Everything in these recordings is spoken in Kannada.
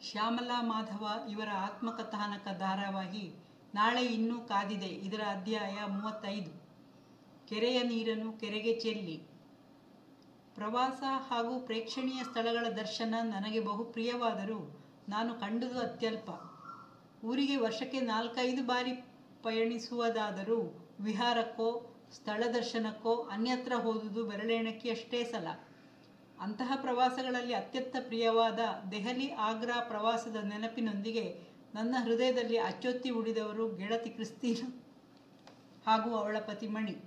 ಶ್ಯಾಮಲಾ ಮಾಧವ ಇವರ ಆತ್ಮಕಥಾನಕ ಧಾರಾವಾಹಿ ನಾಳೆ ಇನ್ನೂ ಕಾದಿದೆ ಇದರ ಅಧ್ಯಾಯ ಮೂವತ್ತೈದು ಕೆರೆಯ ನೀರನ್ನು ಕೆರೆಗೆ ಚೆಲ್ಲಿ ಪ್ರವಾಸ ಹಾಗೂ ಪ್ರೇಕ್ಷಣೀಯ ಸ್ಥಳಗಳ ದರ್ಶನ ನನಗೆ ಬಹು ಪ್ರಿಯವಾದರೂ ನಾನು ಕಂಡುದು ಅತ್ಯಲ್ಪ ಊರಿಗೆ ವರ್ಷಕ್ಕೆ ನಾಲ್ಕೈದು ಬಾರಿ ಪಯಣಿಸುವುದಾದರೂ ವಿಹಾರಕ್ಕೋ ಸ್ಥಳ ದರ್ಶನಕ್ಕೋ ಅನ್ಯತ್ರ ಹೋದುದು ಬೆರಳೆಣಿಕೆಯಷ್ಟೇ ಸಲ ಅಂತಹ ಪ್ರವಾಸಗಳಲ್ಲಿ ಅತ್ಯಂತ ಪ್ರಿಯವಾದ ದೆಹಲಿ ಆಗ್ರಾ ಪ್ರವಾಸದ ನೆನಪಿನೊಂದಿಗೆ ನನ್ನ ಹೃದಯದಲ್ಲಿ ಅಚ್ಚೊತ್ತಿ ಉಳಿದವರು ಗೆಳತಿ ಕ್ರಿಸ್ತೀನ ಹಾಗೂ ಅವಳ ಪತಿ ಮಣಿ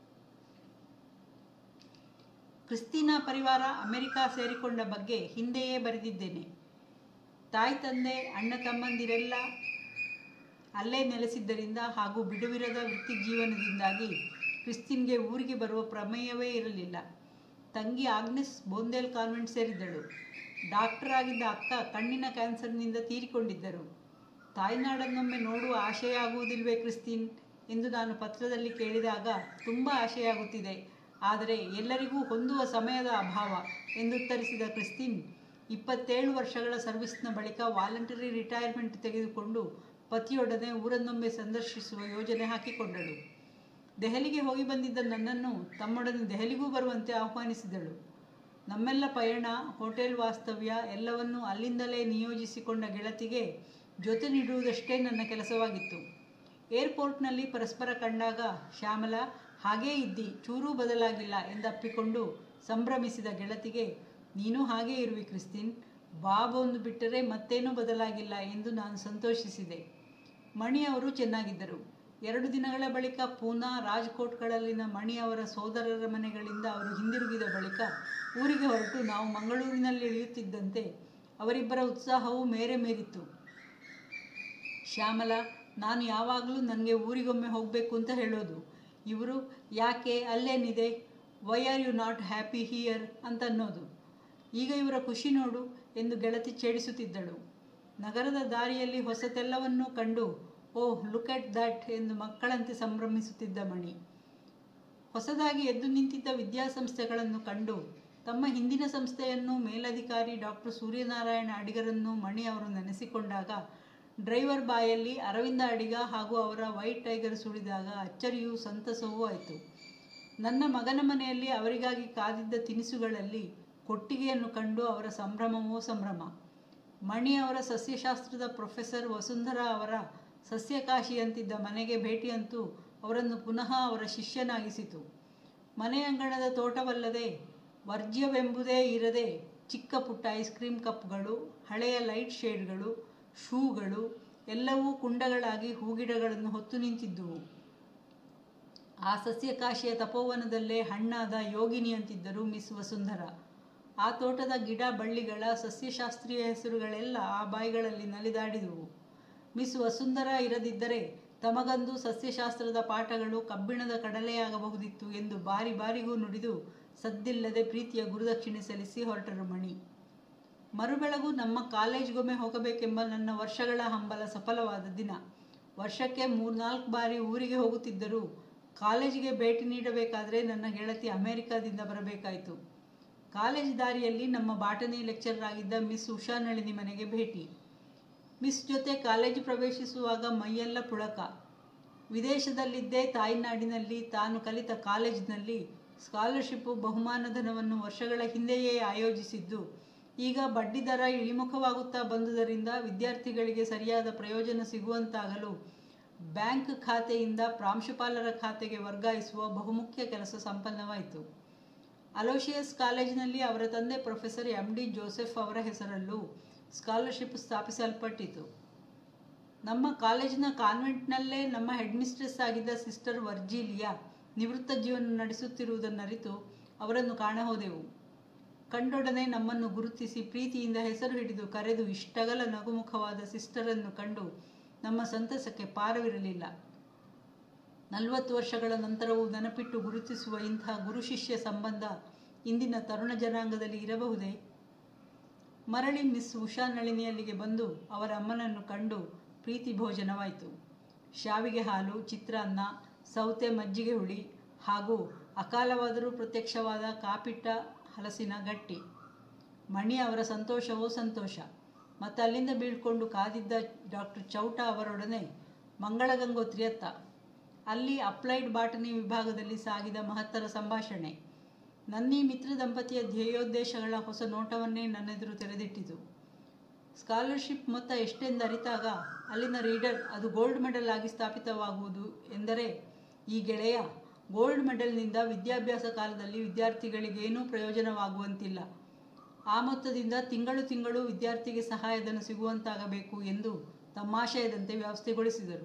ಕ್ರಿಸ್ತೀನಾ ಪರಿವಾರ ಅಮೆರಿಕ ಸೇರಿಕೊಂಡ ಬಗ್ಗೆ ಹಿಂದೆಯೇ ಬರೆದಿದ್ದೇನೆ ತಾಯಿ ತಂದೆ ಅಣ್ಣ ತಮ್ಮಂದಿರೆಲ್ಲ ಅಲ್ಲೇ ನೆಲೆಸಿದ್ದರಿಂದ ಹಾಗೂ ಬಿಡುವಿರದ ವೃತ್ತಿ ಜೀವನದಿಂದಾಗಿ ಕ್ರಿಸ್ತಿನ್ಗೆ ಊರಿಗೆ ಬರುವ ಪ್ರಮೇಯವೇ ಇರಲಿಲ್ಲ ತಂಗಿ ಆಗ್ನೆಸ್ ಬೋಂದೇಲ್ ಕಾನ್ವೆಂಟ್ ಸೇರಿದ್ದಳು ಡಾಕ್ಟರ್ ಆಗಿದ್ದ ಅಕ್ಕ ಕಣ್ಣಿನ ಕ್ಯಾನ್ಸರ್ನಿಂದ ತೀರಿಕೊಂಡಿದ್ದರು ತಾಯ್ನಾಡನ್ನೊಮ್ಮೆ ನೋಡುವ ಆಶಯ ಆಗುವುದಿಲ್ವೇ ಕ್ರಿಸ್ತೀನ್ ಎಂದು ನಾನು ಪತ್ರದಲ್ಲಿ ಕೇಳಿದಾಗ ತುಂಬ ಆಶೆಯಾಗುತ್ತಿದೆ ಆದರೆ ಎಲ್ಲರಿಗೂ ಹೊಂದುವ ಸಮಯದ ಅಭಾವ ಎಂದುತ್ತರಿಸಿದ ಕ್ರಿಸ್ತೀನ್ ಇಪ್ಪತ್ತೇಳು ವರ್ಷಗಳ ಸರ್ವಿಸ್ನ ಬಳಿಕ ವಾಲಂಟರಿ ರಿಟೈರ್ಮೆಂಟ್ ತೆಗೆದುಕೊಂಡು ಪತಿಯೊಡನೆ ಊರನ್ನೊಮ್ಮೆ ಸಂದರ್ಶಿಸುವ ಯೋಜನೆ ಹಾಕಿಕೊಂಡಳು ದೆಹಲಿಗೆ ಹೋಗಿ ಬಂದಿದ್ದ ನನ್ನನ್ನು ತಮ್ಮೊಡನೆ ದೆಹಲಿಗೂ ಬರುವಂತೆ ಆಹ್ವಾನಿಸಿದಳು ನಮ್ಮೆಲ್ಲ ಪಯಣ ಹೋಟೆಲ್ ವಾಸ್ತವ್ಯ ಎಲ್ಲವನ್ನೂ ಅಲ್ಲಿಂದಲೇ ನಿಯೋಜಿಸಿಕೊಂಡ ಗೆಳತಿಗೆ ಜೊತೆ ನೀಡುವುದಷ್ಟೇ ನನ್ನ ಕೆಲಸವಾಗಿತ್ತು ಏರ್ಪೋರ್ಟ್ನಲ್ಲಿ ಪರಸ್ಪರ ಕಂಡಾಗ ಶ್ಯಾಮಲ ಹಾಗೇ ಇದ್ದಿ ಚೂರೂ ಬದಲಾಗಿಲ್ಲ ಎಂದಪ್ಪಿಕೊಂಡು ಸಂಭ್ರಮಿಸಿದ ಗೆಳತಿಗೆ ನೀನು ಹಾಗೇ ಇರುವಿ ಕ್ರಿಸ್ತಿನ್ ಬಾಬ್ ಒಂದು ಬಿಟ್ಟರೆ ಮತ್ತೇನೂ ಬದಲಾಗಿಲ್ಲ ಎಂದು ನಾನು ಸಂತೋಷಿಸಿದೆ ಮಣಿ ಅವರು ಚೆನ್ನಾಗಿದ್ದರು ಎರಡು ದಿನಗಳ ಬಳಿಕ ಪೂನಾ ರಾಜ್ಕೋಟ್ಗಳಲ್ಲಿನ ಮಣಿ ಅವರ ಸೋದರರ ಮನೆಗಳಿಂದ ಅವರು ಹಿಂದಿರುಗಿದ ಬಳಿಕ ಊರಿಗೆ ಹೊರಟು ನಾವು ಮಂಗಳೂರಿನಲ್ಲಿ ಇಳಿಯುತ್ತಿದ್ದಂತೆ ಅವರಿಬ್ಬರ ಉತ್ಸಾಹವು ಮೇರೆ ಮೀರಿತ್ತು ಶ್ಯಾಮಲ ನಾನು ಯಾವಾಗಲೂ ನನಗೆ ಊರಿಗೊಮ್ಮೆ ಹೋಗಬೇಕು ಅಂತ ಹೇಳೋದು ಇವರು ಯಾಕೆ ಅಲ್ಲೇನಿದೆ why are you not happy here ಅಂತ ಅನ್ನೋದು ಈಗ ಇವರ ಖುಷಿ ನೋಡು ಎಂದು ಗೆಳತಿ ಛೇಡಿಸುತ್ತಿದ್ದಳು ನಗರದ ದಾರಿಯಲ್ಲಿ ಹೊಸತೆಲ್ಲವನ್ನೂ ಕಂಡು ಓಹ್ ಲುಕ್ ಎಟ್ ದ್ಯಾಟ್ ಎಂದು ಮಕ್ಕಳಂತೆ ಸಂಭ್ರಮಿಸುತ್ತಿದ್ದ ಮಣಿ ಹೊಸದಾಗಿ ಎದ್ದು ನಿಂತಿದ್ದ ವಿದ್ಯಾಸಂಸ್ಥೆಗಳನ್ನು ಕಂಡು ತಮ್ಮ ಹಿಂದಿನ ಸಂಸ್ಥೆಯನ್ನು ಮೇಲಧಿಕಾರಿ ಡಾಕ್ಟರ್ ಸೂರ್ಯನಾರಾಯಣ ಅಡಿಗರನ್ನು ಮಣಿ ಅವರು ನೆನೆಸಿಕೊಂಡಾಗ ಡ್ರೈವರ್ ಬಾಯಲ್ಲಿ ಅರವಿಂದ ಅಡಿಗ ಹಾಗೂ ಅವರ ವೈಟ್ ಟೈಗರ್ ಸುಳಿದಾಗ ಅಚ್ಚರಿಯೂ ಸಂತಸವೂ ಆಯಿತು ನನ್ನ ಮಗನ ಮನೆಯಲ್ಲಿ ಅವರಿಗಾಗಿ ಕಾದಿದ್ದ ತಿನಿಸುಗಳಲ್ಲಿ ಕೊಟ್ಟಿಗೆಯನ್ನು ಕಂಡು ಅವರ ಸಂಭ್ರಮವೋ ಸಂಭ್ರಮ ಮಣಿ ಅವರ ಸಸ್ಯಶಾಸ್ತ್ರದ ಪ್ರೊಫೆಸರ್ ವಸುಂಧರಾ ಅವರ ಸಸ್ಯಕಾಶಿಯಂತಿದ್ದ ಮನೆಗೆ ಭೇಟಿಯಂತೂ ಅವರನ್ನು ಪುನಃ ಅವರ ಶಿಷ್ಯನಾಗಿಸಿತು ಮನೆಯಂಗಣದ ತೋಟವಲ್ಲದೆ ವರ್ಜ್ಯವೆಂಬುದೇ ಇರದೆ ಚಿಕ್ಕ ಪುಟ್ಟ ಐಸ್ ಕ್ರೀಮ್ ಕಪ್ಗಳು ಹಳೆಯ ಲೈಟ್ ಶೇಡ್ಗಳು ಶೂಗಳು ಎಲ್ಲವೂ ಕುಂಡಗಳಾಗಿ ಹೂಗಿಡಗಳನ್ನು ಹೊತ್ತು ನಿಂತಿದ್ದುವು ಆ ಸಸ್ಯಕಾಶಿಯ ತಪೋವನದಲ್ಲೇ ಹಣ್ಣಾದ ಯೋಗಿನಿಯಂತಿದ್ದರು ಮಿಸ್ ವಸುಂಧರ ಆ ತೋಟದ ಗಿಡ ಬಳ್ಳಿಗಳ ಸಸ್ಯಶಾಸ್ತ್ರೀಯ ಹೆಸರುಗಳೆಲ್ಲ ಆ ಬಾಯಿಗಳಲ್ಲಿ ನಲಿದಾಡಿದುವು ಮಿಸ್ ವಸುಂಧರ ಇರದಿದ್ದರೆ ತಮಗಂದು ಸಸ್ಯಶಾಸ್ತ್ರದ ಪಾಠಗಳು ಕಬ್ಬಿಣದ ಕಡಲೆಯಾಗಬಹುದಿತ್ತು ಎಂದು ಬಾರಿ ಬಾರಿಗೂ ನುಡಿದು ಸದ್ದಿಲ್ಲದೆ ಪ್ರೀತಿಯ ಗುರುದಕ್ಷಿಣೆ ಸಲ್ಲಿಸಿ ಹೊರಟರು ಮಣಿ ಮರುಬೆಳಗು ನಮ್ಮ ಕಾಲೇಜ್ಗೊಮ್ಮೆ ಹೋಗಬೇಕೆಂಬ ನನ್ನ ವರ್ಷಗಳ ಹಂಬಲ ಸಫಲವಾದ ದಿನ ವರ್ಷಕ್ಕೆ ಮೂರ್ನಾಲ್ಕು ಬಾರಿ ಊರಿಗೆ ಹೋಗುತ್ತಿದ್ದರೂ ಕಾಲೇಜಿಗೆ ಭೇಟಿ ನೀಡಬೇಕಾದರೆ ನನ್ನ ಗೆಳತಿ ಅಮೆರಿಕಾದಿಂದ ಬರಬೇಕಾಯಿತು ಕಾಲೇಜ್ ದಾರಿಯಲ್ಲಿ ನಮ್ಮ ಬಾಟನಿ ಲೆಕ್ಚರರ್ ಆಗಿದ್ದ ಮಿಸ್ ಉಷಾ ನಳಿನಿ ಮನೆಗೆ ಭೇಟಿ ಮಿಸ್ ಜೊತೆ ಕಾಲೇಜು ಪ್ರವೇಶಿಸುವಾಗ ಮೈಯೆಲ್ಲ ಪುಳಕ ವಿದೇಶದಲ್ಲಿದ್ದೇ ತಾಯ್ನಾಡಿನಲ್ಲಿ ತಾನು ಕಲಿತ ಕಾಲೇಜಿನಲ್ಲಿ ಸ್ಕಾಲರ್ಶಿಪ್ಪು ಬಹುಮಾನಧನವನ್ನು ವರ್ಷಗಳ ಹಿಂದೆಯೇ ಆಯೋಜಿಸಿದ್ದು ಈಗ ಬಡ್ಡಿ ದರ ಇಳಿಮುಖವಾಗುತ್ತಾ ಬಂದುದರಿಂದ ವಿದ್ಯಾರ್ಥಿಗಳಿಗೆ ಸರಿಯಾದ ಪ್ರಯೋಜನ ಸಿಗುವಂತಾಗಲು ಬ್ಯಾಂಕ್ ಖಾತೆಯಿಂದ ಪ್ರಾಂಶುಪಾಲರ ಖಾತೆಗೆ ವರ್ಗಾಯಿಸುವ ಬಹುಮುಖ್ಯ ಕೆಲಸ ಸಂಪನ್ನವಾಯಿತು ಅಲೋಷಿಯಸ್ ಕಾಲೇಜಿನಲ್ಲಿ ಅವರ ತಂದೆ ಪ್ರೊಫೆಸರ್ ಎಂ ಡಿ ಜೋಸೆಫ್ ಅವರ ಹೆಸರಲ್ಲೂ ಸ್ಕಾಲರ್ಶಿಪ್ ಸ್ಥಾಪಿಸಲ್ಪಟ್ಟಿತು ನಮ್ಮ ಕಾಲೇಜಿನ ಕಾನ್ವೆಂಟ್ನಲ್ಲೇ ನಮ್ಮ ಹೆಡ್ ಮಿಸ್ಟ್ರೆಸ್ ಆಗಿದ್ದ ಸಿಸ್ಟರ್ ವರ್ಜೀಲಿಯಾ ನಿವೃತ್ತ ಜೀವನ ನಡೆಸುತ್ತಿರುವುದನ್ನರಿತು ಅವರನ್ನು ಕಾಣಹೋದೆವು ಕಂಡೊಡನೆ ನಮ್ಮನ್ನು ಗುರುತಿಸಿ ಪ್ರೀತಿಯಿಂದ ಹೆಸರು ಹಿಡಿದು ಕರೆದು ಇಷ್ಟಗಲ ನಗುಮುಖವಾದ ಸಿಸ್ಟರನ್ನು ಕಂಡು ನಮ್ಮ ಸಂತಸಕ್ಕೆ ಪಾರವಿರಲಿಲ್ಲ ನಲವತ್ತು ವರ್ಷಗಳ ನಂತರವೂ ನೆನಪಿಟ್ಟು ಗುರುತಿಸುವ ಇಂತಹ ಗುರು ಶಿಷ್ಯ ಸಂಬಂಧ ಇಂದಿನ ತರುಣ ಜನಾಂಗದಲ್ಲಿ ಇರಬಹುದೇ ಮರಳಿ ಮಿಸ್ ಉಷಾ ನಳಿನಿಯಲ್ಲಿಗೆ ಬಂದು ಅವರ ಅಮ್ಮನನ್ನು ಕಂಡು ಪ್ರೀತಿ ಭೋಜನವಾಯಿತು ಶಾವಿಗೆ ಹಾಲು ಚಿತ್ರಾನ್ನ ಸೌತೆ ಮಜ್ಜಿಗೆ ಹುಳಿ ಹಾಗೂ ಅಕಾಲವಾದರೂ ಪ್ರತ್ಯಕ್ಷವಾದ ಕಾಪಿಟ್ಟ ಹಲಸಿನ ಗಟ್ಟಿ ಮಣಿ ಅವರ ಸಂತೋಷವೋ ಸಂತೋಷ ಮತ್ತು ಅಲ್ಲಿಂದ ಬೀಳ್ಕೊಂಡು ಕಾದಿದ್ದ ಡಾಕ್ಟರ್ ಚೌಟ ಅವರೊಡನೆ ಮಂಗಳಗಂಗೋತ್ರಿಯತ್ತ ಅಲ್ಲಿ ಅಪ್ಲೈಡ್ ಬಾಟನಿ ವಿಭಾಗದಲ್ಲಿ ಸಾಗಿದ ಮಹತ್ತರ ಸಂಭಾಷಣೆ ನನ್ನೀ ಮಿತ್ರ ದಂಪತಿಯ ಧ್ಯೇಯೋದ್ದೇಶಗಳ ಹೊಸ ನೋಟವನ್ನೇ ನನ್ನೆದುರು ತೆರೆದಿಟ್ಟಿತು ಸ್ಕಾಲರ್ಶಿಪ್ ಮೊತ್ತ ಎಷ್ಟೆಂದು ಅರಿತಾಗ ಅಲ್ಲಿನ ರೀಡರ್ ಅದು ಗೋಲ್ಡ್ ಮೆಡಲ್ ಆಗಿ ಸ್ಥಾಪಿತವಾಗುವುದು ಎಂದರೆ ಈ ಗೆಳೆಯ ಗೋಲ್ಡ್ ಮೆಡಲ್ನಿಂದ ವಿದ್ಯಾಭ್ಯಾಸ ಕಾಲದಲ್ಲಿ ವಿದ್ಯಾರ್ಥಿಗಳಿಗೇನೂ ಪ್ರಯೋಜನವಾಗುವಂತಿಲ್ಲ ಆ ಮೊತ್ತದಿಂದ ತಿಂಗಳು ತಿಂಗಳು ವಿದ್ಯಾರ್ಥಿಗೆ ಸಹಾಯಧನ ಸಿಗುವಂತಾಗಬೇಕು ಎಂದು ತಮ್ಮಾಶಯದಂತೆ ವ್ಯವಸ್ಥೆಗೊಳಿಸಿದರು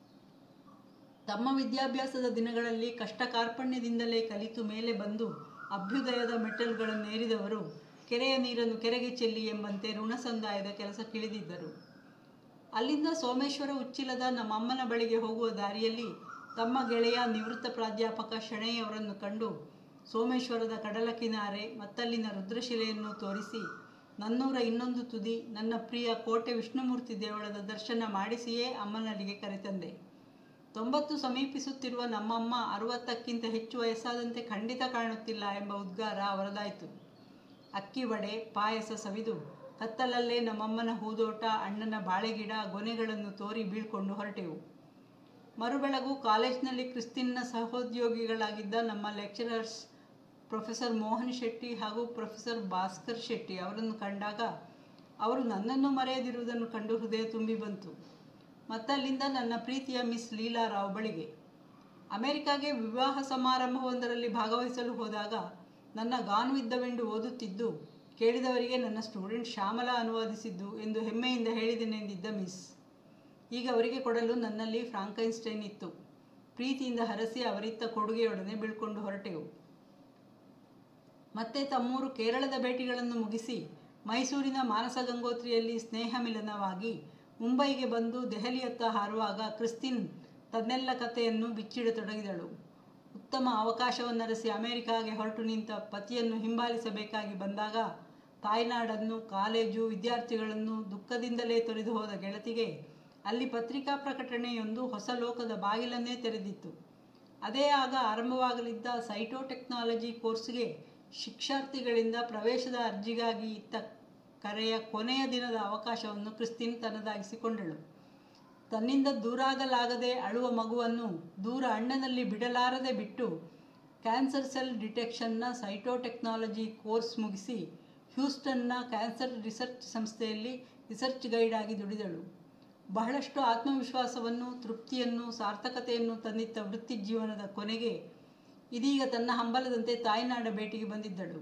ತಮ್ಮ ವಿದ್ಯಾಭ್ಯಾಸದ ದಿನಗಳಲ್ಲಿ ಕಷ್ಟ ಕಾರ್ಪಣ್ಯದಿಂದಲೇ ಕಲಿತು ಮೇಲೆ ಬಂದು ಅಭ್ಯುದಯದ ಮೆಟ್ಟಲ್ಗಳನ್ನೇರಿದವರು ಕೆರೆಯ ನೀರನ್ನು ಕೆರೆಗೆ ಚೆಲ್ಲಿ ಎಂಬಂತೆ ಋಣ ಸಂದಾಯದ ಕೆಲಸಕ್ಕಿಳಿದಿದ್ದರು ಅಲ್ಲಿಂದ ಸೋಮೇಶ್ವರ ಉಚ್ಚಿಲದ ನಮ್ಮಮ್ಮನ ಬಳಿಗೆ ಹೋಗುವ ದಾರಿಯಲ್ಲಿ ತಮ್ಮ ಗೆಳೆಯ ನಿವೃತ್ತ ಪ್ರಾಧ್ಯಾಪಕ ಶೆಣೆಯವರನ್ನು ಕಂಡು ಸೋಮೇಶ್ವರದ ಕಡಲ ಕಿನಾರೆ ಮತ್ತಲ್ಲಿನ ರುದ್ರಶಿಲೆಯನ್ನು ತೋರಿಸಿ ನನ್ನೂರ ಇನ್ನೊಂದು ತುದಿ ನನ್ನ ಪ್ರಿಯ ಕೋಟೆ ವಿಷ್ಣುಮೂರ್ತಿ ದೇವಳದ ದರ್ಶನ ಮಾಡಿಸಿಯೇ ಅಮ್ಮನಲ್ಲಿಗೆ ಕರೆತಂದೆ ತೊಂಬತ್ತು ಸಮೀಪಿಸುತ್ತಿರುವ ನಮ್ಮಮ್ಮ ಅರುವತ್ತಕ್ಕಿಂತ ಹೆಚ್ಚು ವಯಸ್ಸಾದಂತೆ ಖಂಡಿತ ಕಾಣುತ್ತಿಲ್ಲ ಎಂಬ ಉದ್ಗಾರ ಅವರದಾಯಿತು ಅಕ್ಕಿ ವಡೆ ಪಾಯಸ ಸವಿದು ಕತ್ತಲಲ್ಲೇ ನಮ್ಮಮ್ಮನ ಹೂದೋಟ ಅಣ್ಣನ ಬಾಳೆಗಿಡ ಗೊನೆಗಳನ್ನು ತೋರಿ ಬೀಳ್ಕೊಂಡು ಹೊರಟೆವು ಮರುಬೆಳಗು ಕಾಲೇಜಿನಲ್ಲಿ ಕ್ರಿಸ್ತಿನ್ನ ಸಹೋದ್ಯೋಗಿಗಳಾಗಿದ್ದ ನಮ್ಮ ಲೆಕ್ಚರರ್ಸ್ ಪ್ರೊಫೆಸರ್ ಮೋಹನ್ ಶೆಟ್ಟಿ ಹಾಗೂ ಪ್ರೊಫೆಸರ್ ಭಾಸ್ಕರ್ ಶೆಟ್ಟಿ ಅವರನ್ನು ಕಂಡಾಗ ಅವರು ನನ್ನನ್ನು ಮರೆಯದಿರುವುದನ್ನು ಕಂಡು ಹೃದಯ ತುಂಬಿ ಬಂತು ಮತ್ತಲ್ಲಿಂದ ನನ್ನ ಪ್ರೀತಿಯ ಮಿಸ್ ಲೀಲಾರಾವ್ ಬಳಿಗೆ ಅಮೆರಿಕಾಗೆ ವಿವಾಹ ಸಮಾರಂಭವೊಂದರಲ್ಲಿ ಭಾಗವಹಿಸಲು ಹೋದಾಗ ನನ್ನ ಗಾನ್ ವಿದ್ದ ವೆಂಡು ಓದುತ್ತಿದ್ದು ಕೇಳಿದವರಿಗೆ ನನ್ನ ಸ್ಟೂಡೆಂಟ್ ಶ್ಯಾಮಲ ಅನುವಾದಿಸಿದ್ದು ಎಂದು ಹೆಮ್ಮೆಯಿಂದ ಹೇಳಿದೆನೆಂದಿದ್ದ ಮಿಸ್ ಈಗ ಅವರಿಗೆ ಕೊಡಲು ನನ್ನಲ್ಲಿ ಫ್ರಾಂಕೈನ್ಸ್ಟೈನ್ ಇತ್ತು ಪ್ರೀತಿಯಿಂದ ಹರಸಿ ಅವರಿತ್ತ ಕೊಡುಗೆಯೊಡನೆ ಬೀಳ್ಕೊಂಡು ಹೊರಟೆವು ಮತ್ತೆ ತಮ್ಮೂರು ಕೇರಳದ ಭೇಟಿಗಳನ್ನು ಮುಗಿಸಿ ಮೈಸೂರಿನ ಮಾನಸ ಗಂಗೋತ್ರಿಯಲ್ಲಿ ಸ್ನೇಹ ಮಿಲನವಾಗಿ ಮುಂಬೈಗೆ ಬಂದು ದೆಹಲಿಯತ್ತ ಹಾರುವಾಗ ಕ್ರಿಸ್ತಿನ್ ತನ್ನೆಲ್ಲ ಕಥೆಯನ್ನು ಬಿಚ್ಚಿಡತೊಡಗಿದಳು ಉತ್ತಮ ಅವಕಾಶವನ್ನರಸಿ ಅಮೆರಿಕಾಗೆ ಹೊರಟು ನಿಂತ ಪತಿಯನ್ನು ಹಿಂಬಾಲಿಸಬೇಕಾಗಿ ಬಂದಾಗ ತಾಯ್ನಾಡನ್ನು ಕಾಲೇಜು ವಿದ್ಯಾರ್ಥಿಗಳನ್ನು ದುಃಖದಿಂದಲೇ ತೊರೆದು ಹೋದ ಗೆಳತಿಗೆ ಅಲ್ಲಿ ಪತ್ರಿಕಾ ಪ್ರಕಟಣೆಯೊಂದು ಹೊಸ ಲೋಕದ ಬಾಗಿಲನ್ನೇ ತೆರೆದಿತ್ತು ಅದೇ ಆಗ ಆರಂಭವಾಗಲಿದ್ದ ಸೈಟೋಟೆಕ್ನಾಲಜಿ ಕೋರ್ಸ್ಗೆ ಶಿಕ್ಷಾರ್ಥಿಗಳಿಂದ ಪ್ರವೇಶದ ಅರ್ಜಿಗಾಗಿ ಇತ್ತ ಕರೆಯ ಕೊನೆಯ ದಿನದ ಅವಕಾಶವನ್ನು ಕ್ರಿಸ್ತಿನ್ ತನ್ನದಾಗಿಸಿಕೊಂಡಳು ತನ್ನಿಂದ ದೂರಾಗಲಾಗದೆ ಅಳುವ ಮಗುವನ್ನು ದೂರ ಅಣ್ಣನಲ್ಲಿ ಬಿಡಲಾರದೆ ಬಿಟ್ಟು ಕ್ಯಾನ್ಸರ್ ಸೆಲ್ ಡಿಟೆಕ್ಷನ್ನ ಸೈಟೋಟೆಕ್ನಾಲಜಿ ಕೋರ್ಸ್ ಮುಗಿಸಿ ಹ್ಯೂಸ್ಟನ್ನ ಕ್ಯಾನ್ಸರ್ ರಿಸರ್ಚ್ ಸಂಸ್ಥೆಯಲ್ಲಿ ರಿಸರ್ಚ್ ಗೈಡ್ ಆಗಿ ದುಡಿದಳು ಬಹಳಷ್ಟು ಆತ್ಮವಿಶ್ವಾಸವನ್ನು ತೃಪ್ತಿಯನ್ನು ಸಾರ್ಥಕತೆಯನ್ನು ತಂದಿತ್ತ ವೃತ್ತಿ ಜೀವನದ ಕೊನೆಗೆ ಇದೀಗ ತನ್ನ ಹಂಬಲದಂತೆ ತಾಯ್ನಾಡ ಭೇಟಿಗೆ ಬಂದಿದ್ದಳು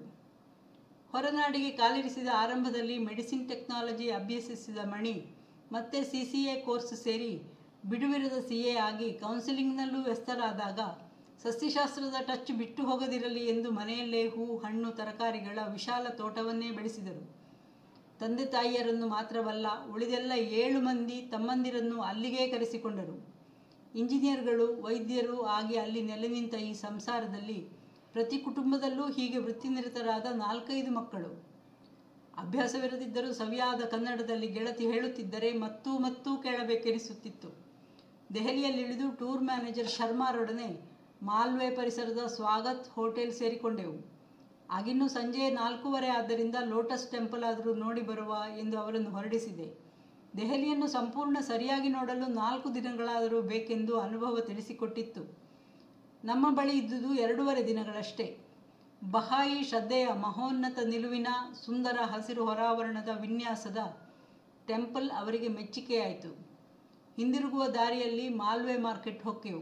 ಹೊರನಾಡಿಗೆ ಕಾಲಿರಿಸಿದ ಆರಂಭದಲ್ಲಿ ಮೆಡಿಸಿನ್ ಟೆಕ್ನಾಲಜಿ ಅಭ್ಯಸಿಸಿದ ಮಣಿ ಮತ್ತೆ ಸಿ ಸಿ ಎ ಕೋರ್ಸ್ ಸೇರಿ ಬಿಡುವಿರದ ಸಿ ಎ ಆಗಿ ಕೌನ್ಸಿಲಿಂಗ್ನಲ್ಲೂ ವ್ಯಸ್ತರಾದಾಗ ಸಸ್ಯಶಾಸ್ತ್ರದ ಟಚ್ ಬಿಟ್ಟು ಹೋಗದಿರಲಿ ಎಂದು ಮನೆಯಲ್ಲೇ ಹೂ ಹಣ್ಣು ತರಕಾರಿಗಳ ವಿಶಾಲ ತೋಟವನ್ನೇ ಬೆಳೆಸಿದರು ತಂದೆ ತಾಯಿಯರನ್ನು ಮಾತ್ರವಲ್ಲ ಉಳಿದೆಲ್ಲ ಏಳು ಮಂದಿ ತಮ್ಮಂದಿರನ್ನು ಅಲ್ಲಿಗೇ ಕರೆಸಿಕೊಂಡರು ಇಂಜಿನಿಯರ್ಗಳು ವೈದ್ಯರು ಆಗಿ ಅಲ್ಲಿ ನೆಲೆ ನಿಂತ ಈ ಸಂಸಾರದಲ್ಲಿ ಪ್ರತಿ ಕುಟುಂಬದಲ್ಲೂ ಹೀಗೆ ವೃತ್ತಿನಿರತರಾದ ನಾಲ್ಕೈದು ಮಕ್ಕಳು ಅಭ್ಯಾಸವಿರದಿದ್ದರೂ ಸವಿಯಾದ ಕನ್ನಡದಲ್ಲಿ ಗೆಳತಿ ಹೇಳುತ್ತಿದ್ದರೆ ಮತ್ತೂ ಮತ್ತೂ ಕೇಳಬೇಕೆನಿಸುತ್ತಿತ್ತು ದೆಹಲಿಯಲ್ಲಿಳಿದು ಟೂರ್ ಮ್ಯಾನೇಜರ್ ಶರ್ಮಾರೊಡನೆ ಮಾಲ್ವೆ ಪರಿಸರದ ಸ್ವಾಗತ್ ಹೋಟೆಲ್ ಸೇರಿಕೊಂಡೆವು ಆಗಿನ್ನೂ ಸಂಜೆ ನಾಲ್ಕೂವರೆ ಆದ್ದರಿಂದ ಲೋಟಸ್ ಟೆಂಪಲ್ ಆದರೂ ನೋಡಿ ಬರುವ ಎಂದು ಅವರನ್ನು ಹೊರಡಿಸಿದೆ ದೆಹಲಿಯನ್ನು ಸಂಪೂರ್ಣ ಸರಿಯಾಗಿ ನೋಡಲು ನಾಲ್ಕು ದಿನಗಳಾದರೂ ಬೇಕೆಂದು ಅನುಭವ ತಿಳಿಸಿಕೊಟ್ಟಿತ್ತು ನಮ್ಮ ಬಳಿ ಇದ್ದುದು ಎರಡೂವರೆ ದಿನಗಳಷ್ಟೇ ಬಹಾಯಿ ಶ್ರದ್ಧೆಯ ಮಹೋನ್ನತ ನಿಲುವಿನ ಸುಂದರ ಹಸಿರು ಹೊರಾವರಣದ ವಿನ್ಯಾಸದ ಟೆಂಪಲ್ ಅವರಿಗೆ ಮೆಚ್ಚುಗೆಯಾಯಿತು ಹಿಂದಿರುಗುವ ದಾರಿಯಲ್ಲಿ ಮಾಲ್ವೆ ಮಾರ್ಕೆಟ್ ಹೊಕ್ಕೆವು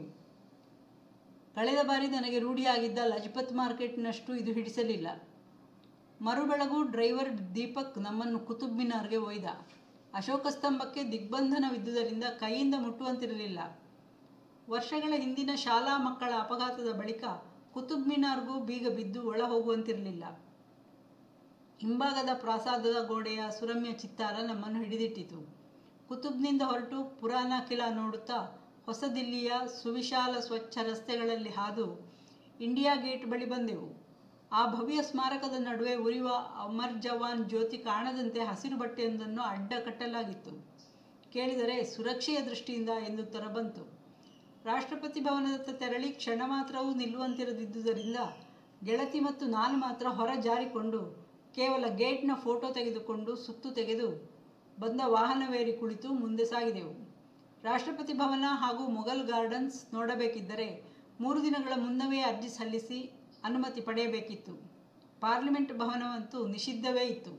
ಕಳೆದ ಬಾರಿ ನನಗೆ ರೂಢಿಯಾಗಿದ್ದ ಲಜಪತ್ ಮಾರ್ಕೆಟ್ನಷ್ಟು ಇದು ಹಿಡಿಸಲಿಲ್ಲ ಮರುಬೆಳಗು ಡ್ರೈವರ್ ದೀಪಕ್ ನಮ್ಮನ್ನು ಕುತುಬ್ ಮಿನಾರ್ಗೆ ಒಯ್ದ ಅಶೋಕ ಸ್ತಂಭಕ್ಕೆ ದಿಗ್ಬಂಧನವಿದ್ದುದರಿಂದ ಕೈಯಿಂದ ಮುಟ್ಟುವಂತಿರಲಿಲ್ಲ ವರ್ಷಗಳ ಹಿಂದಿನ ಶಾಲಾ ಮಕ್ಕಳ ಅಪಘಾತದ ಬಳಿಕ ಕುತುಬ್ ಮಿನಾರ್ಗೂ ಬೀಗ ಬಿದ್ದು ಒಳ ಹೋಗುವಂತಿರಲಿಲ್ಲ ಹಿಂಭಾಗದ ಪ್ರಾಸಾದದ ಗೋಡೆಯ ಸುರಮ್ಯ ಚಿತ್ತಾರ ನಮ್ಮನ್ನು ಹಿಡಿದಿಟ್ಟಿತು ಕುತುಬ್ನಿಂದ ಹೊರಟು ಪುರಾಣ ಕಿಲಾ ನೋಡುತ್ತಾ ಹೊಸ ದಿಲ್ಲಿಯ ಸುವಿಶಾಲ ಸ್ವಚ್ಛ ರಸ್ತೆಗಳಲ್ಲಿ ಹಾದು ಇಂಡಿಯಾ ಗೇಟ್ ಬಳಿ ಬಂದೆವು ಆ ಭವ್ಯ ಸ್ಮಾರಕದ ನಡುವೆ ಉರಿಯುವ ಅಮರ್ ಜವಾನ್ ಜ್ಯೋತಿ ಕಾಣದಂತೆ ಹಸಿರು ಬಟ್ಟೆಯೊಂದನ್ನು ಅಡ್ಡ ಕಟ್ಟಲಾಗಿತ್ತು ಕೇಳಿದರೆ ಸುರಕ್ಷೆಯ ದೃಷ್ಟಿಯಿಂದ ಎಂದು ತರ ಬಂತು ರಾಷ್ಟ್ರಪತಿ ಭವನದತ್ತ ತೆರಳಿ ಕ್ಷಣ ಮಾತ್ರವೂ ನಿಲ್ಲುವಂತಿರದಿದ್ದುದರಿಂದ ಗೆಳತಿ ಮತ್ತು ನಾನು ಮಾತ್ರ ಹೊರ ಜಾರಿಕೊಂಡು ಕೇವಲ ಗೇಟ್ನ ಫೋಟೋ ತೆಗೆದುಕೊಂಡು ಸುತ್ತು ತೆಗೆದು ಬಂದ ವಾಹನವೇರಿ ಕುಳಿತು ಮುಂದೆ ಸಾಗಿದೆವು ರಾಷ್ಟ್ರಪತಿ ಭವನ ಹಾಗೂ ಮೊಘಲ್ ಗಾರ್ಡನ್ಸ್ ನೋಡಬೇಕಿದ್ದರೆ ಮೂರು ದಿನಗಳ ಮುನ್ನವೇ ಅರ್ಜಿ ಸಲ್ಲಿಸಿ ಅನುಮತಿ ಪಡೆಯಬೇಕಿತ್ತು ಪಾರ್ಲಿಮೆಂಟ್ ಭವನವಂತೂ ನಿಷಿದ್ಧವೇ ಇತ್ತು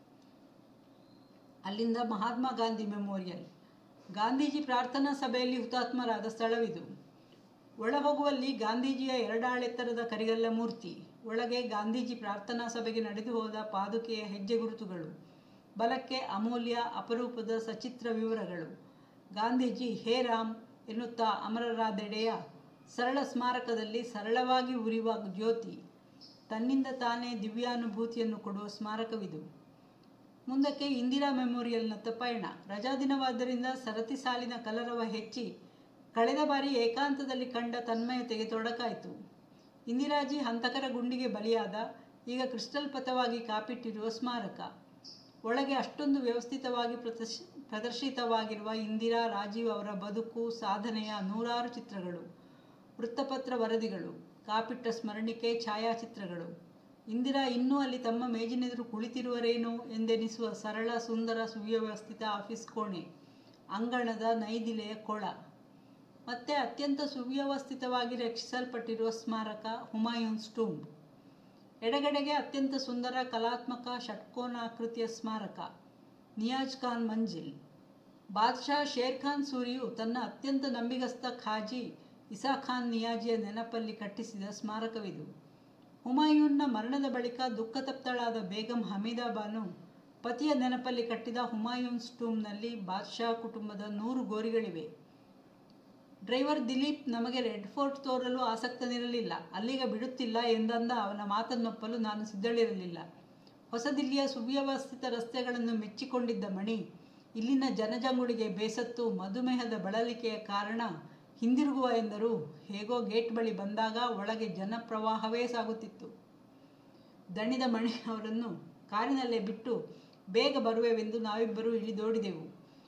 ಅಲ್ಲಿಂದ ಮಹಾತ್ಮ ಗಾಂಧಿ ಮೆಮೋರಿಯಲ್ ಗಾಂಧೀಜಿ ಪ್ರಾರ್ಥನಾ ಸಭೆಯಲ್ಲಿ ಹುತಾತ್ಮರಾದ ಸ್ಥಳವಿದು ಒಳ ಹೋಗುವಲ್ಲಿ ಗಾಂಧೀಜಿಯ ಎರಡಾಳೆತ್ತರದ ಕರಿಗಲ್ಲ ಮೂರ್ತಿ ಒಳಗೆ ಗಾಂಧೀಜಿ ಪ್ರಾರ್ಥನಾ ಸಭೆಗೆ ನಡೆದು ಹೋದ ಪಾದುಕೆಯ ಹೆಜ್ಜೆ ಗುರುತುಗಳು ಬಲಕ್ಕೆ ಅಮೂಲ್ಯ ಅಪರೂಪದ ಸಚಿತ್ರ ವಿವರಗಳು ಗಾಂಧೀಜಿ ಹೇ ರಾಮ್ ಎನ್ನುತ್ತಾ ಅಮರರಾದೆಡೆಯ ಸರಳ ಸ್ಮಾರಕದಲ್ಲಿ ಸರಳವಾಗಿ ಉರಿಯುವ ಜ್ಯೋತಿ ತನ್ನಿಂದ ತಾನೇ ದಿವ್ಯಾನುಭೂತಿಯನ್ನು ಕೊಡುವ ಸ್ಮಾರಕವಿದು ಮುಂದಕ್ಕೆ ಇಂದಿರಾ ಮೆಮೋರಿಯಲ್ನತ್ತ ಪಯಣ ರಜಾದಿನವಾದ್ದರಿಂದ ಸರತಿ ಸಾಲಿನ ಕಲರವ ಹೆಚ್ಚಿ ಕಳೆದ ಬಾರಿ ಏಕಾಂತದಲ್ಲಿ ಕಂಡ ತನ್ಮಯತೆಗೆ ತೊಡಕಾಯಿತು ಇಂದಿರಾಜಿ ಹಂತಕರ ಗುಂಡಿಗೆ ಬಲಿಯಾದ ಈಗ ಕ್ರಿಸ್ಟಲ್ ಪಥವಾಗಿ ಕಾಪಿಟ್ಟಿರುವ ಸ್ಮಾರಕ ಒಳಗೆ ಅಷ್ಟೊಂದು ವ್ಯವಸ್ಥಿತವಾಗಿ ಪ್ರದರ್ಶಿ ಪ್ರದರ್ಶಿತವಾಗಿರುವ ಇಂದಿರಾ ರಾಜೀವ್ ಅವರ ಬದುಕು ಸಾಧನೆಯ ನೂರಾರು ಚಿತ್ರಗಳು ವೃತ್ತಪತ್ರ ವರದಿಗಳು ಕಾಪಿಟ್ಟ ಸ್ಮರಣಿಕೆ ಛಾಯಾಚಿತ್ರಗಳು ಇಂದಿರಾ ಇನ್ನೂ ಅಲ್ಲಿ ತಮ್ಮ ಮೇಜಿನೆದುರು ಕುಳಿತಿರುವರೇನೋ ಎಂದೆನಿಸುವ ಸರಳ ಸುಂದರ ಸುವ್ಯವಸ್ಥಿತ ಆಫೀಸ್ ಕೋಣೆ ಅಂಗಣದ ನೈದಿಲೆಯ ಕೊಳ ಮತ್ತೆ ಅತ್ಯಂತ ಸುವ್ಯವಸ್ಥಿತವಾಗಿ ರಕ್ಷಿಸಲ್ಪಟ್ಟಿರುವ ಸ್ಮಾರಕ ಹುಮಾಯೂನ್ಸ್ ಟೂಂಬ್ ಎಡಗಡೆಗೆ ಅತ್ಯಂತ ಸುಂದರ ಕಲಾತ್ಮಕ ಷಟ್ಕೋನಾಕೃತಿಯ ಸ್ಮಾರಕ ನಿಯಾಜ್ ಖಾನ್ ಮಂಜಿಲ್ ಬಾದ್ಶಾ ಶೇರ್ ಖಾನ್ ಸೂರಿಯು ತನ್ನ ಅತ್ಯಂತ ನಂಬಿಗಸ್ತ ಖಾಜಿ ಇಸಾ ಖಾನ್ ನಿಯಾಜಿಯ ನೆನಪಲ್ಲಿ ಕಟ್ಟಿಸಿದ ಸ್ಮಾರಕವಿದು ಹುಮಾಯೂನ್ನ ಮರಣದ ಬಳಿಕ ದುಃಖತಪ್ತಳಾದ ಬೇಗಂ ಹಮೀದಾ ಬಾನು ಪತಿಯ ನೆನಪಲ್ಲಿ ಕಟ್ಟಿದ ಹುಮಾಯೂನ್ಸ್ ಟೂಮ್ನಲ್ಲಿ ಬಾದ್ಶಾ ಕುಟುಂಬದ ನೂರು ಗೋರಿಗಳಿವೆ ಡ್ರೈವರ್ ದಿಲೀಪ್ ನಮಗೆ ರೆಡ್ ಫೋರ್ಟ್ ತೋರಲು ಆಸಕ್ತನಿರಲಿಲ್ಲ ಅಲ್ಲಿಗೆ ಬಿಡುತ್ತಿಲ್ಲ ಎಂದಂದ ಅವನ ಮಾತನ್ನೊಪ್ಪಲು ನಾನು ಸಿದ್ಧಳಿರಲಿಲ್ಲ ಹೊಸ ದಿಲ್ಲಿಯ ಸುವ್ಯವಸ್ಥಿತ ರಸ್ತೆಗಳನ್ನು ಮೆಚ್ಚಿಕೊಂಡಿದ್ದ ಮಣಿ ಇಲ್ಲಿನ ಜನಜಂಗುಳಿಗೆ ಬೇಸತ್ತು ಮಧುಮೇಹದ ಬಳಲಿಕೆಯ ಕಾರಣ ಹಿಂದಿರುಗುವ ಎಂದರು ಹೇಗೋ ಗೇಟ್ ಬಳಿ ಬಂದಾಗ ಒಳಗೆ ಜನಪ್ರವಾಹವೇ ಸಾಗುತ್ತಿತ್ತು ದಣಿದ ಮಣಿ ಅವರನ್ನು ಕಾರಿನಲ್ಲೇ ಬಿಟ್ಟು ಬೇಗ ಬರುವೆವೆಂದು ನಾವಿಬ್ಬರೂ ಇಳಿದೋಡಿದೆವು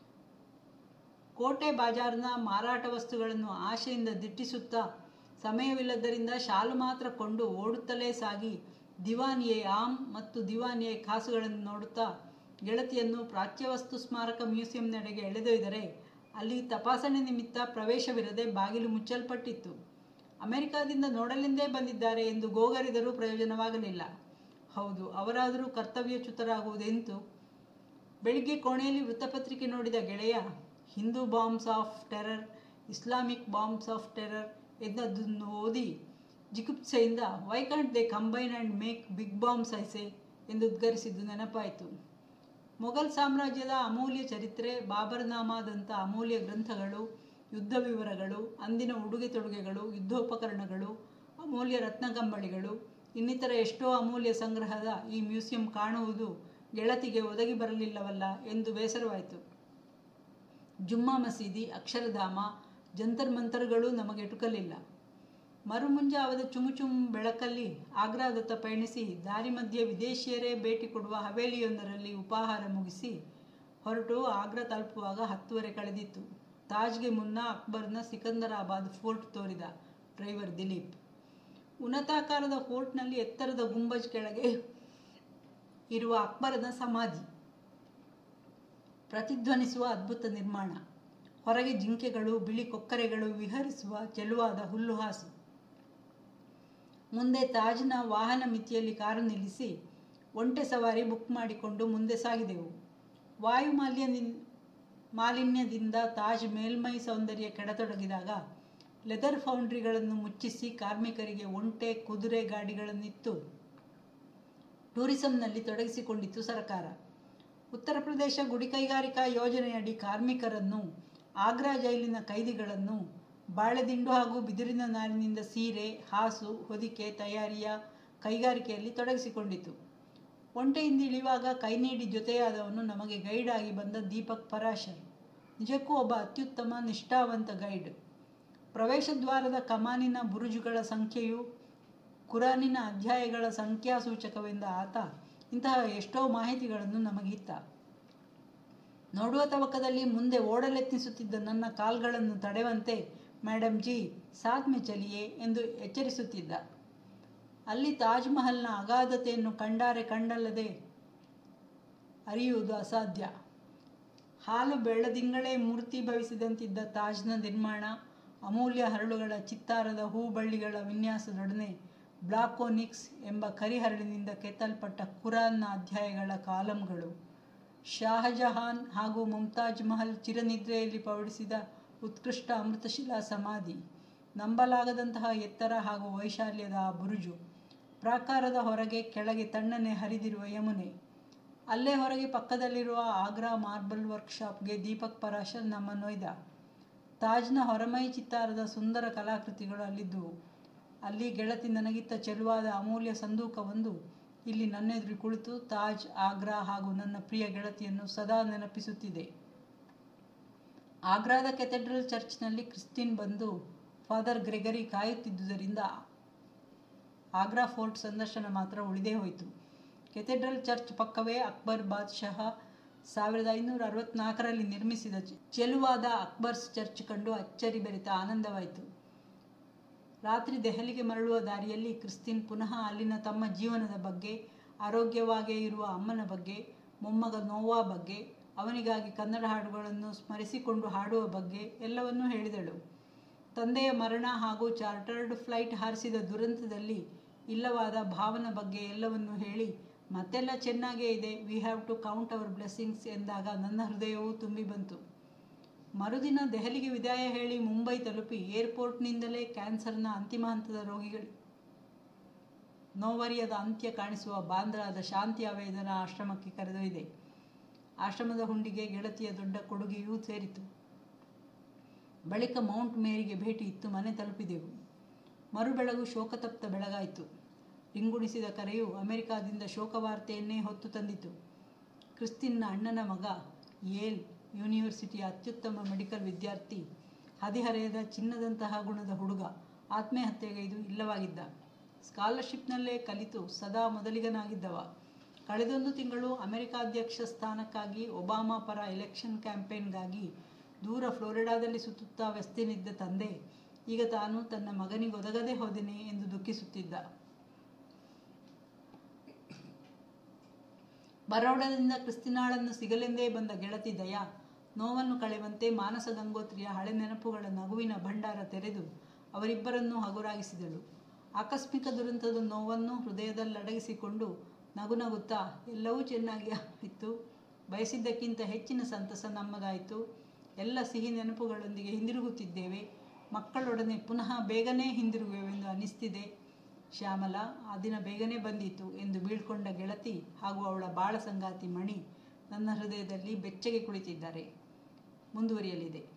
ಕೋಟೆ ಬಾಜಾರ್ನ ಮಾರಾಟ ವಸ್ತುಗಳನ್ನು ಆಶೆಯಿಂದ ದಿಟ್ಟಿಸುತ್ತಾ ಸಮಯವಿಲ್ಲದರಿಂದ ಶಾಲು ಮಾತ್ರ ಕೊಂಡು ಓಡುತ್ತಲೇ ಸಾಗಿ ದಿವಾನಿಯೇ ಆಮ್ ಮತ್ತು ದಿವಾನಿಯೇ ಕಾಸುಗಳನ್ನು ನೋಡುತ್ತಾ ಗೆಳತಿಯನ್ನು ಪ್ರಾಚ್ಯವಸ್ತು ಸ್ಮಾರಕ ಮ್ಯೂಸಿಯಂನೆಡೆಗೆ ಎಳೆದೊಯ್ದರೆ ಅಲ್ಲಿ ತಪಾಸಣೆ ನಿಮಿತ್ತ ಪ್ರವೇಶವಿರದೆ ಬಾಗಿಲು ಮುಚ್ಚಲ್ಪಟ್ಟಿತ್ತು ಅಮೆರಿಕಾದಿಂದ ನೋಡಲೆಂದೇ ಬಂದಿದ್ದಾರೆ ಎಂದು ಗೋಗರಿದರೂ ಪ್ರಯೋಜನವಾಗಲಿಲ್ಲ ಹೌದು ಅವರಾದರೂ ಕರ್ತವ್ಯಚ್ಯುತರಾಗುವುದೆಂತು ಬೆಳಿಗ್ಗೆ ಕೋಣೆಯಲ್ಲಿ ವೃತ್ತಪತ್ರಿಕೆ ನೋಡಿದ ಗೆಳೆಯ Hindu bombs of terror Islamic bombs of terror ಎನ್ನದನ್ನು ಓದಿ ಜಿಗುಪ್ಸೆಯಿಂದ why can't they combine and make big bombs ಐಸೆ ಎಂದು ಉದ್ಗರಿಸಿದ್ದು ನೆನಪಾಯಿತು ಮೊಘಲ್ ಸಾಮ್ರಾಜ್ಯದ ಅಮೂಲ್ಯ ಚರಿತ್ರೆ ಬಾಬರ್ನಾಮಾದಂಥ ಅಮೂಲ್ಯ ಗ್ರಂಥಗಳು ಯುದ್ಧ ವಿವರಗಳು ಅಂದಿನ ಉಡುಗೆ ತೊಡುಗೆಗಳು ಯುದ್ಧೋಪಕರಣಗಳು ಅಮೂಲ್ಯ ರತ್ನಗಂಬಳಿಗಳು ಇನ್ನಿತರ ಎಷ್ಟೋ ಅಮೂಲ್ಯ ಸಂಗ್ರಹದ ಈ ಮ್ಯೂಸಿಯಂ ಕಾಣುವುದು ಗೆಳತಿಗೆ ಒದಗಿ ಬರಲಿಲ್ಲವಲ್ಲ ಎಂದು ಬೇಸರವಾಯಿತು ಜುಮ್ಮಾ ಮಸೀದಿ ಅಕ್ಷರಧಾಮ ಜಂತರ್ ಮಂತರ್ಗಳು ನಮಗೆ ಎಟುಕಲಿಲ್ಲ ಮರುಮುಂಜಾವದ ಚುಮುಚುಮ್ ಬೆಳಕಲ್ಲಿ ಆಗ್ರಾದತ್ತ ಪಯಣಿಸಿ ದಾರಿ ಮಧ್ಯೆ ವಿದೇಶಿಯರೇ ಭೇಟಿ ಕೊಡುವ ಹವೇಲಿಯೊಂದರಲ್ಲಿ ಉಪಾಹಾರ ಮುಗಿಸಿ ಹೊರಟು ಆಗ್ರಾ ತಲುಪುವಾಗ ಹತ್ತುವರೆ ಕಳೆದಿತ್ತು ತಾಜ್ಗೆ ಮುನ್ನ ಅಕ್ಬರ್ನ ಸಿಕಂದರಾಬಾದ್ ಫೋರ್ಟ್ ತೋರಿದ ಡ್ರೈವರ್ ದಿಲೀಪ್ ಉನ್ನತಾಕಾರದ ಫೋರ್ಟ್ನಲ್ಲಿ ಎತ್ತರದ ಗುಂಬಜ್ ಕೆಳಗೆ ಇರುವ ಅಕ್ಬರನ ಸಮಾಧಿ ಪ್ರತಿಧ್ವನಿಸುವ ಅದ್ಭುತ ನಿರ್ಮಾಣ ಹೊರಗೆ ಜಿಂಕೆಗಳು ಬಿಳಿ ಕೊಕ್ಕರೆಗಳು ವಿಹರಿಸುವ ಚೆಲುವಾದ ಹುಲ್ಲುಹಾಸು ಮುಂದೆ ತಾಜ್ನ ವಾಹನ ಮಿತಿಯಲ್ಲಿ ಕಾರು ನಿಲ್ಲಿಸಿ ಒಂಟೆ ಸವಾರಿ ಬುಕ್ ಮಾಡಿಕೊಂಡು ಮುಂದೆ ಸಾಗಿದೆವು ವಾಯು ಮಾಲಿನ್ಯ ಮಾಲಿನ್ಯದಿಂದ ತಾಜ್ ಮೇಲ್ಮೈ ಸೌಂದರ್ಯ ಕೆಡತೊಡಗಿದಾಗ ಲೆದರ್ ಫೌಂಡ್ರಿಗಳನ್ನು ಮುಚ್ಚಿಸಿ ಕಾರ್ಮಿಕರಿಗೆ ಒಂಟೆ ಕುದುರೆ ಗಾಡಿಗಳನ್ನಿತ್ತು ಟೂರಿಸಂನಲ್ಲಿ ತೊಡಗಿಸಿಕೊಂಡಿತ್ತು ಸರ್ಕಾರ ಉತ್ತರ ಪ್ರದೇಶ ಗುಡಿ ಕೈಗಾರಿಕಾ ಯೋಜನೆಯಡಿ ಕಾರ್ಮಿಕರನ್ನು ಆಗ್ರಾ ಜೈಲಿನ ಕೈದಿಗಳನ್ನು ಬಾಳೆದಿಂಡು ಹಾಗೂ ಬಿದಿರಿನ ನಾರಿನಿಂದ ಸೀರೆ ಹಾಸು ಹೊದಿಕೆ ತಯಾರಿಯ ಕೈಗಾರಿಕೆಯಲ್ಲಿ ತೊಡಗಿಸಿಕೊಂಡಿತು ಒಂಟೆಯಿಂದ ಇಳಿಯುವಾಗ ಕೈ ನೀಡಿ ಜೊತೆಯಾದವನು ನಮಗೆ ಗೈಡ್ ಆಗಿ ಬಂದ ದೀಪಕ್ ಪರಾಶರ್ ನಿಜಕ್ಕೂ ಒಬ್ಬ ಅತ್ಯುತ್ತಮ ನಿಷ್ಠಾವಂತ ಗೈಡ್ ಪ್ರವೇಶ ದ್ವಾರದ ಕಮಾನಿನ ಬುರುಜುಗಳ ಸಂಖ್ಯೆಯು ಕುರಾನಿನ ಅಧ್ಯಾಯಗಳ ಸಂಖ್ಯಾಸೂಚಕವೆಂದ ಆತ ಇಂತಹ ಎಷ್ಟೋ ಮಾಹಿತಿಗಳನ್ನು ನಮಗಿತ್ತ ನೋಡುವ ತವಕದಲ್ಲಿ ಮುಂದೆ ಓಡಲೆತ್ನಿಸುತ್ತಿದ್ದ ನನ್ನ ಕಾಲ್ಗಳನ್ನು ತಡೆವಂತೆ ಮೇಡಮ್ ಜಿ ಸಾತ್ ಮೆ ಚಲಿಯೇ ಎಂದು ಎಚ್ಚರಿಸುತ್ತಿದ್ದ ಅಲ್ಲಿ ತಾಜ್ ಮಹಲ್ನ ಅಗಾಧತೆಯನ್ನು ಕಂಡಾರೆ ಕಂಡಲ್ಲದೆ ಅರಿಯುವುದು ಅಸಾಧ್ಯ ಹಾಲು ಬೆಳ್ಳದಿಂಗಳೇ ಮೂರ್ತಿ ಭವಿಸಿದಂತಿದ್ದ ತಾಜ್ನ ನಿರ್ಮಾಣ ಅಮೂಲ್ಯ ಹರಳುಗಳ ಚಿತ್ತಾರದ ಹೂಬಳ್ಳಿಗಳ ವಿನ್ಯಾಸದೊಡನೆ ಬ್ಲಾಕೋನಿಕ್ಸ್ ಎಂಬ ಕರಿಹರಳಿನಿಂದ ಕೆತ್ತಲ್ಪಟ್ಟ ಕುರಾನ್ನ ಅಧ್ಯಾಯಗಳ ಕಾಲಂಗಳು ಶಾಹಜಹಾನ್ ಹಾಗೂ ಮುಮ್ತಾಜ್ ಮಹಲ್ ಚಿರನಿದ್ರೆಯಲ್ಲಿ ಪವಡಿಸಿದ ಉತ್ಕೃಷ್ಟ ಅಮೃತಶಿಲಾ ಸಮಾಧಿ ನಂಬಲಾಗದಂತಹ ಎತ್ತರ ಹಾಗೂ ವೈಶಾಲ್ಯದ ಆ ಬುರುಜು ಪ್ರಾಕಾರದ ಹೊರಗೆ ಕೆಳಗೆ ತಣ್ಣನೆ ಹರಿದಿರುವ ಯಮುನೆ ಅಲ್ಲೇ ಹೊರಗೆ ಪಕ್ಕದಲ್ಲಿರುವ ಆಗ್ರಾ ಮಾರ್ಬಲ್ ವರ್ಕ್ಶಾಪ್ಗೆ ದೀಪಕ್ ಪರಾಶರ್ ನಮ್ಮನ್ನೊಯ್ದ ತಾಜ್ನ ಹೊರಮೈ ಚಿತ್ತಾರದ ಸುಂದರ ಕಲಾಕೃತಿಗಳು ಅಲ್ಲಿದ್ದುವು ಅಲ್ಲಿ ಗೆಳತಿ ನನಗಿತ್ತ ಚೆಲುವಾದ ಅಮೂಲ್ಯ ಸಂದೂಕವೊಂದು ಇಲ್ಲಿ ನನ್ನೆದುರು ಕುಳಿತು ತಾಜ್ ಆಗ್ರಾ ಹಾಗೂ ನನ್ನ ಪ್ರಿಯ ಗೆಳತಿಯನ್ನು ಸದಾ ನೆನಪಿಸುತ್ತಿದೆ ಆಗ್ರಾದ ಕೆಥೆಡ್ರಲ್ ಚರ್ಚ್ನಲ್ಲಿ ಕ್ರಿಸ್ಟಿನ್ ಬಂದು ಫಾದರ್ ಗ್ರೆಗರಿ ಕಾಯುತ್ತಿದ್ದುದರಿಂದ ಆಗ್ರಾ ಫೋರ್ಟ್ ಸಂದರ್ಶನ ಮಾತ್ರ ಉಳಿದೇ ಹೋಯಿತು ಕೆಥೆಡ್ರಲ್ ಚರ್ಚ್ ಪಕ್ಕವೇ ಅಕ್ಬರ್ ಬಾದ್ಶಾಹ ಸಾವಿರದ ಐನೂರ ಅರವತ್ನಾಲ್ಕರಲ್ಲಿ ನಿರ್ಮಿಸಿದ ಚೆಲುವಾದ ಅಕ್ಬರ್ಸ್ ಚರ್ಚ್ ಕಂಡು ಅಚ್ಚರಿ ಬೆರೆತ ಆನಂದವಾಯಿತು ರಾತ್ರಿ ದೆಹಲಿಗೆ ಮರಳುವ ದಾರಿಯಲ್ಲಿ ಕ್ರಿಸ್ತಿನ್ ಪುನಃ ಅಲ್ಲಿನ ತಮ್ಮ ಜೀವನದ ಬಗ್ಗೆ ಆರೋಗ್ಯವಾಗೇ ಇರುವ ಅಮ್ಮನ ಬಗ್ಗೆ ಮೊಮ್ಮಗ ನೋವಾ ಬಗ್ಗೆ ಅವನಿಗಾಗಿ ಕನ್ನಡ ಹಾಡುಗಳನ್ನು ಸ್ಮರಿಸಿಕೊಂಡು ಹಾಡುವ ಬಗ್ಗೆ ಎಲ್ಲವನ್ನೂ ಹೇಳಿದಳು ತಂದೆಯ ಮರಣ ಹಾಗೂ ಚಾರ್ಟರ್ಡ್ ಫ್ಲೈಟ್ ಹಾರಿಸಿದ ದುರಂತದಲ್ಲಿ ಇಲ್ಲವಾದ ಭಾವನ ಬಗ್ಗೆ ಎಲ್ಲವನ್ನೂ ಹೇಳಿ ಮತ್ತೆಲ್ಲ ಚೆನ್ನಾಗೇ ಇದೆ we have to count our blessings ಎಂದಾಗ ನನ್ನ ಹೃದಯವೂ ತುಂಬಿ ಬಂತು ಮರುದಿನ ದೆಹಲಿಗೆ ವಿದಾಯ ಹೇಳಿ ಮುಂಬೈ ತಲುಪಿ ಏರ್ಪೋರ್ಟ್ನಿಂದಲೇ ಕ್ಯಾನ್ಸರ್ನ ಅಂತಿಮ ಹಂತದ ರೋಗಿಗಳು ನೋವರಿಯದ ಅಂತ್ಯ ಕಾಣಿಸುವ ಬಾಂದ್ರಾದ ಶಾಂತಿ ಆವೇದನ ಆಶ್ರಮಕ್ಕೆ ಕರೆದೊಯ್ದೆ ಆಶ್ರಮದ ಹುಂಡಿಗೆ ಗೆಳತಿಯ ದೊಡ್ಡ ಕೊಡುಗೆಯೂ ಸೇರಿತು ಬಳಿಕ ಮೌಂಟ್ ಮೇರಿಗೆ ಭೇಟಿ ಇತ್ತು ಮನೆ ತಲುಪಿದೆವು ಮರುಬೆಳಗು ಶೋಕತಪ್ತ ಬೆಳಗಾಯಿತು ರಿಂಗುಣಿಸಿದ ಕರೆಯು ಅಮೆರಿಕಾದಿಂದ ಶೋಕವಾರ್ತೆಯನ್ನೇ ಹೊತ್ತು ತಂದಿತು ಕ್ರಿಸ್ತಿನ್ನ ಅಣ್ಣನ ಮಗ ಯೇಲ್ ಯೂನಿವರ್ಸಿಟಿಯ ಅತ್ಯುತ್ತಮ ಮೆಡಿಕಲ್ ವಿದ್ಯಾರ್ಥಿ ಹದಿಹರೆಯದ ಚಿನ್ನದಂತಹ ಗುಣದ ಹುಡುಗ ಆತ್ಮಹತ್ಯೆಗೈದು ಇಲ್ಲವಾಗಿದ್ದ ಸ್ಕಾಲರ್ಶಿಪ್ನಲ್ಲೇ ಕಲಿತು ಸದಾ ಮೊದಲಿಗನಾಗಿದ್ದವ ಕಳೆದೊಂದು ತಿಂಗಳು ಅಮೆರಿಕಾಧ್ಯಕ್ಷ ಸ್ಥಾನಕ್ಕಾಗಿ ಒಬಾಮಾ ಪರ ಎಲೆಕ್ಷನ್ ಕ್ಯಾಂಪೇನ್ಗಾಗಿ ದೂರ ಫ್ಲೋರಿಡಾದಲ್ಲಿ ಸುತ್ತುತ್ತಾ ವ್ಯಸ್ತಿನಿದ್ದ ತಂದೆ ಈಗ ತಾನು ತನ್ನ ಮಗನಿಗೊದಗದೆ ಹೋದೆನೆ ಎಂದು ದುಃಖಿಸುತ್ತಿದ್ದ ಬರೋಡದಿಂದ ಕ್ರಿಸ್ತಿನಾಳನ್ನು ಸಿಗಲೆಂದೇ ಬಂದ ಗೆಳತಿ ದಯಾ ನೋವನ್ನು ಕಳೆವಂತೆ ಮಾನಸ ಗಂಗೋತ್ರಿಯ ಹಳೆ ನೆನಪುಗಳ ನಗುವಿನ ಭಂಡಾರ ತೆರೆದು ಅವರಿಬ್ಬರನ್ನೂ ಹಗುರಾಗಿಸಿದಳು ಆಕಸ್ಮಿಕ ದುರಂತದ ನೋವನ್ನು ಹೃದಯದಲ್ಲಡಗಿಸಿಕೊಂಡು ನಗು ನಗುತ್ತಾ ಎಲ್ಲವೂ ಚೆನ್ನಾಗಿ ಇತ್ತು ಬಯಸಿದ್ದಕ್ಕಿಂತ ಹೆಚ್ಚಿನ ಸಂತಸ ನಮ್ಮದಾಯಿತು ಎಲ್ಲ ಸಿಹಿ ನೆನಪುಗಳೊಂದಿಗೆ ಹಿಂದಿರುಗುತ್ತಿದ್ದೇವೆ ಮಕ್ಕಳೊಡನೆ ಪುನಃ ಬೇಗನೆ ಹಿಂದಿರುಗುವೆವೆಂದು ಅನ್ನಿಸ್ತಿದೆ ಶ್ಯಾಮಲ ಆ ದಿನ ಬೇಗನೆ ಬಂದಿತು ಎಂದು ಬೀಳ್ಕೊಂಡ ಗೆಳತಿ ಹಾಗೂ ಅವಳ ಬಾಳ ಸಂಗಾತಿ ಮಣಿ ನನ್ನ ಹೃದಯದಲ್ಲಿ ಬೆಚ್ಚಗೆ ಕುಳಿತಿದ್ದಾರೆ ಮುಂದುವರಿಯಲಿದೆ